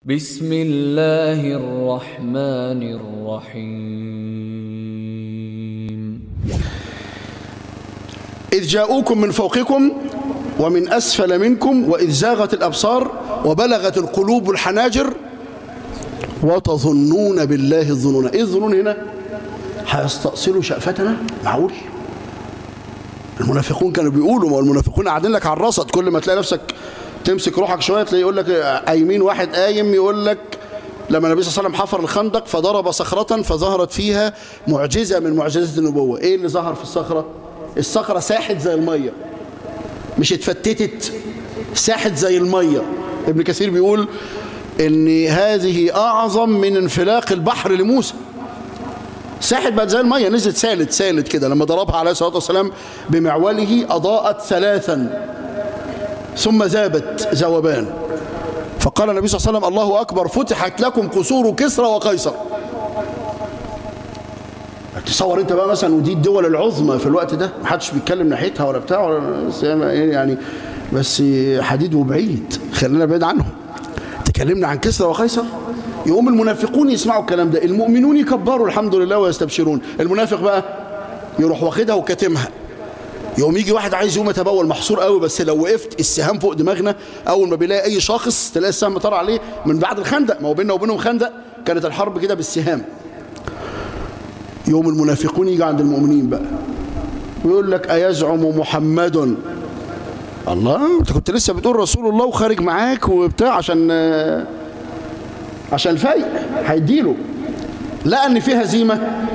بسم الله الرحمن الرحيم إذ جاءوكم من فوقكم ومن أسفل منكم وإذ زاغت الأبصار وبلغت القلوب الحناجر وتظنون بالله الظنون إيه الظنون هنا هيستأصلوا شأفتنا معقول المنافقون كانوا بيقولوا ما هو المنافقون قاعدين لك على الرصد كل ما تلاقي نفسك تمسك روحك شويه تلاقي يقول لك قايمين واحد قايم يقول لك لما النبي صلى الله عليه وسلم حفر الخندق فضرب صخرة فظهرت فيها معجزة من معجزات النبوة ايه اللي ظهر في الصخرة الصخرة ساحت زي المية مش اتفتتت ساحت زي المية ابن كثير بيقول ان هذه اعظم من انفلاق البحر لموسى ساحت بقت زي المية نزلت سالت سالت كده لما ضربها عليه الصلاة والسلام بمعوله أضاءت ثلاثا ثم ذابت ذوبان فقال النبي صلى الله عليه وسلم الله أكبر فتحت لكم قصور كسرى وقيصر تصور انت بقى مثلا ودي الدول العظمى في الوقت ده محدش بيتكلم ناحيتها ولا بتاع ولا يعني بس حديد وبعيد خلينا بعيد عنهم تكلمنا عن كسرى وقيصر يقوم المنافقون يسمعوا الكلام ده المؤمنون يكبروا الحمد لله ويستبشرون المنافق بقى يروح واخدها وكاتمها يقوم يجي واحد عايز يقوم يتبول محصور قوي بس لو وقفت السهام فوق دماغنا اول ما بيلاقي اي شخص تلاقي السهم طار عليه من بعد الخندق ما هو بيننا وبينهم خندق كانت الحرب كده بالسهام يوم المنافقون يجي عند المؤمنين بقى ويقول لك أيزعم محمد الله انت كنت لسه بتقول رسول الله وخارج معاك وبتاع عشان عشان الفايق هيديله لقى ان في هزيمه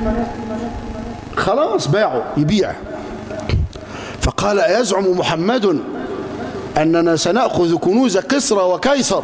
خلاص باعه يبيع فقال أيزعم محمد أننا سنأخذ كنوز كسرى وكيصر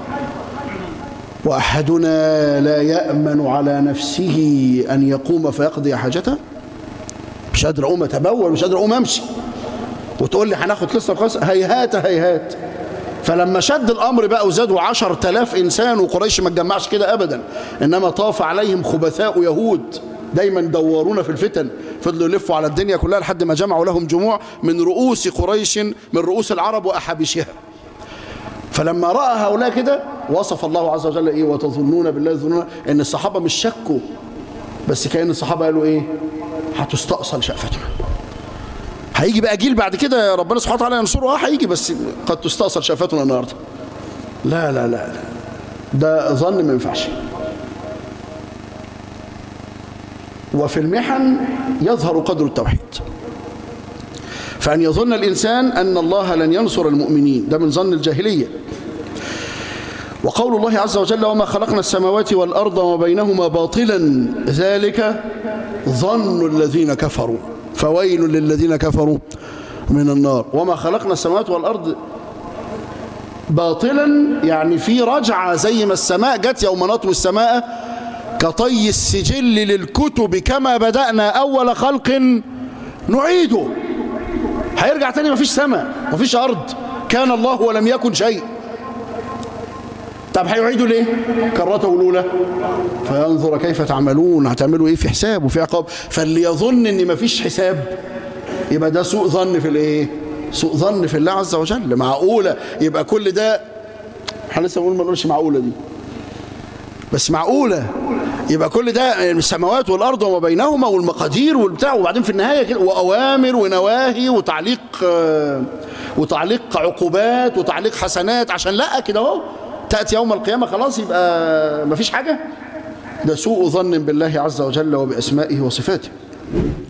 وأحدنا لا يأمن على نفسه أن يقوم فيقضي حاجته مش قادر أقوم أتبول مش قادر أقوم أمشي وتقول لي هناخد كسرى وكيصر هيهات هيهات فلما شد الأمر بقى وزادوا عشر تلاف إنسان وقريش ما تجمعش كده أبدا إنما طاف عليهم خبثاء يهود دايما دورونا في الفتن فضلوا يلفوا على الدنيا كلها لحد ما جمعوا لهم جموع من رؤوس قريش من رؤوس العرب وأحابشها فلما رأى هؤلاء كده وصف الله عز وجل إيه وتظنون بالله ظنون إن الصحابة مش شكوا بس كأن الصحابة قالوا إيه هتستأصل شأفتنا هيجي بقى جيل بعد كده ربنا سبحانه وتعالى ينصره اه هيجي بس قد تستأصل شأفتنا النهارده لا لا لا لا ده ظن ما ينفعش وفي المحن يظهر قدر التوحيد فأن يظن الإنسان أن الله لن ينصر المؤمنين ده من ظن الجاهلية وقول الله عز وجل وما خلقنا السماوات والأرض وبينهما باطلا ذلك ظن الذين كفروا فويل للذين كفروا من النار وما خلقنا السماوات والأرض باطلا يعني في رجعة زي ما السماء جت يوم نطوي السماء كطي السجل للكتب كما بدأنا أول خلق نعيده هيرجع تاني مفيش سماء مفيش أرض كان الله ولم يكن شيء طب هيعيدوا ليه كرته الأولى فينظر كيف تعملون هتعملوا ايه في حساب وفي عقاب فاللي يظن ان مفيش حساب يبقى ده سوء ظن في الايه سوء ظن في الله عز وجل معقولة يبقى كل ده احنا لسه بنقول ما نقولش معقولة دي بس معقولة يبقى كل ده السماوات والأرض وما بينهما والمقادير والبتاع وبعدين في النهاية كده وأوامر ونواهي وتعليق وتعليق عقوبات وتعليق حسنات عشان لا كده اهو تأتي يوم القيامة خلاص يبقى مفيش حاجة ده سوء ظن بالله عز وجل وبأسمائه وصفاته